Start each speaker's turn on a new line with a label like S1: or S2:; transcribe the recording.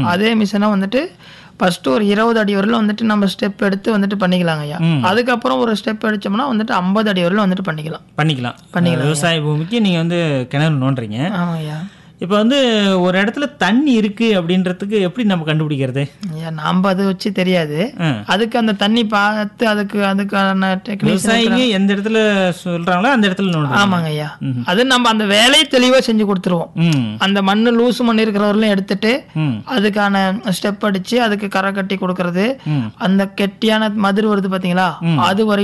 S1: அதே மிஷினை வந்துட்டு ஃபர்ஸ்ட் ஒரு இருபது அடி வரையிலும் வந்துட்டு நம்ம ஸ்டெப் எடுத்து வந்துட்டு பண்ணிக்கலாங்க ஐயா அதுக்கப்புறம் ஒரு ஸ்டெப் அடிச்சோம்னா வந்துட்டு ஐம்பது அடி வரையிலும் வந்துட்டு பண்ணிக்கலாம்
S2: பண்ணிக்கலாம் விவசாய பூமிக்கு நீங்கள் வந்து கிணறு நோண்டுறீங்க
S1: ஆமாம் ஐயா
S2: இப்போ வந்து ஒரு இடத்துல தண்ணி இருக்கு அப்படின்றதுக்கு எப்படி நம்ம கண்டுபிடிக்கிறது
S1: ஐயா நாம் அதை வச்சு தெரியாது
S2: ஆ.
S1: அதுக்கு அந்த தண்ணி பார்த்து அதுக்கு அதுக்கான டெக்னிக்ஸ்
S2: விவசாயிங்க எந்த இடத்துல சொல்றாங்களோ அந்த இடத்துல நோண்டுறாங்க
S1: ஆமாங்க ஐயா அது நம்ம அந்த வேலையை தெளிவாக செஞ்சு கொடுத்துருவோம்
S2: ம்
S1: அந்த மண்ணு லூசு மண் இருக்கிறவர்களும் எடுத்துட்டு
S2: ம்
S1: அதுக்கான ஸ்டெப் அடிச்சு அதுக்கு கரை கட்டி கொடுக்கறது
S2: ம்
S1: அந்த கெட்டியான மதுர் வருது பாத்தீங்களா அது வரை